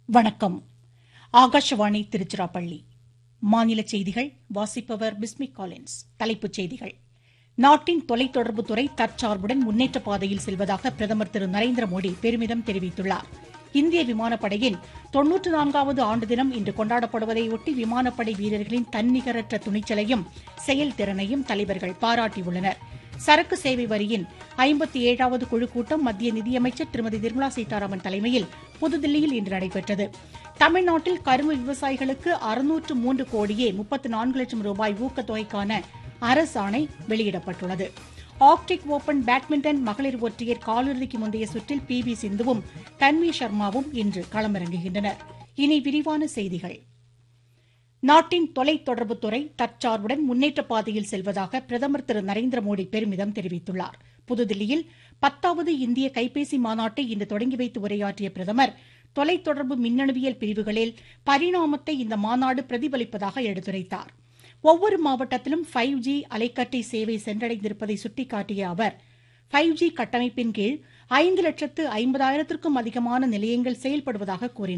வணக்கம் ஆகாஷவாணி திருச்சிராப்பள்ளி மாநில செய்திகள் வாசிப்பவர் பிஸ்மி காலின்ஸ் தலைப்புச் செய்திகள் நாட்டின் தொலைத்தொடர்புத் துறை தற்சார்புடன் முன்னேற்ற பாதையில் செல்வதாக பிரதமர் திரு நரேந்திர மோடி பெருமிதம் தெரிவித்துள்ளார் இந்திய விமானப்படையின் தொன்னூற்று நான்காவது ஆண்டு தினம் இன்று கொண்டாடப்படுவதையொட்டி விமானப்படை வீரர்களின் தன்னிகரற்ற துணிச்சலையும் செயல்திறனையும் தலைவர்கள் பாராட்டியுள்ளனர் சரக்கு சேவை வரியின் ஐம்பத்தி ஏழாவது குழு கூட்டம் மத்திய நிதியமைச்சர் திருமதி நிர்மலா சீதாராமன் தலைமையில் புதுதில்லியில் இன்று நடைபெற்றது தமிழ்நாட்டில் கரும்பு விவசாயிகளுக்கு அறுநூற்று மூன்று கோடியே முப்பத்து நான்கு லட்சம் ரூபாய் ஊக்கத்தொகைக்கான அரசாணை வெளியிடப்பட்டுள்ளது ஆர்க்டிக் ஓபன் பேட்மிண்டன் மகளிர் ஒற்றையர் காலிறுதிக்கு முந்தைய சுற்றில் பி வி சிந்துவும் தன்வி சர்மாவும் இன்று களமிறங்குகின்றனர் இனி விரிவான செய்திகள் நாட்டின் தொலைத்தொடர்புத் துறை தற்சார்புடன் முன்னேற்ற பாதையில் செல்வதாக பிரதமர் திரு நரேந்திர மோடி பெருமிதம் தெரிவித்துள்ளார் புதுதில்லியில் பத்தாவது இந்திய கைபேசி மாநாட்டை இன்று தொடங்கி வைத்து உரையாற்றிய பிரதமர் தொலைத்தொடர்பு மின்னணுவியல் பிரிவுகளில் பரிணாமத்தை இந்த மாநாடு பிரதிபலிப்பதாக எடுத்துரைத்தார் ஒவ்வொரு மாவட்டத்திலும் ஃபைவ் ஜி அலைக்கற்றை சேவை சென்றடைந்திருப்பதை சுட்டிக்காட்டிய அவர் ஃபைவ் ஜி கட்டமைப்பின் கீழ் ஐந்து லட்சத்து ஐம்பதாயிரத்திற்கும் அதிகமான நிலையங்கள் செயல்படுவதாக கூறினார்